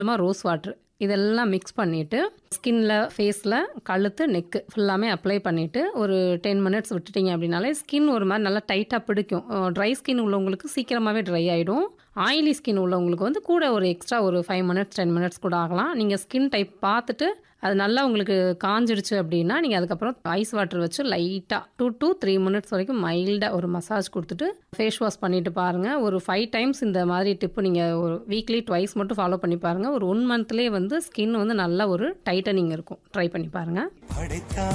கொஞ்சமாக rose water இதெல்லாம் mix பண்ணிவிட்டு ஸ்கின்ல ஃபேஸில் கழுத்து நெக்கு ஃபுல்லாமே அப்ளை பண்ணிவிட்டு ஒரு டென் மினிட்ஸ் விட்டுட்டீங்க அப்படின்னாலே ஸ்கின் ஒரு மாதிரி நல்லா டைட்டாக பிடிக்கும் ட்ரை ஸ்கின் உள்ளவங்களுக்கு சீக்கிரமாகவே ட்ரை ஆகிடும் ஆயிலி ஸ்கின் உள்ளவங்களுக்கு வந்து கூட ஒரு எக்ஸ்ட்ரா ஒரு ஃபைவ் மினிட்ஸ் டென் மினிட்ஸ் கூட ஆகலாம் நீங்கள் ஸ்கின் டைப் பார்த்துட்டு அது நல்லா உங்களுக்கு காஞ்சிடுச்சு அப்படின்னா நீங்கள் அதுக்கப்புறம் ஐஸ் வாட்டர் வச்சு லைட்டாக டூ டூ த்ரீ மினிட்ஸ் வரைக்கும் மைல்டாக ஒரு மசாஜ் கொடுத்துட்டு ஃபேஸ் வாஷ் பண்ணிட்டு பாருங்கள் ஒரு ஃபைவ் டைம்ஸ் இந்த மாதிரி டிப்பு நீங்கள் ஒரு வீக்லி ட்வைஸ் மட்டும் ஃபாலோ பண்ணி பாருங்கள் ஒரு ஒன் மந்த்லேயே வந்து ஸ்கின் வந்து நல்ல ஒரு டைட்டனிங் இருக்கும் ட்ரை பண்ணி பாருங்கள்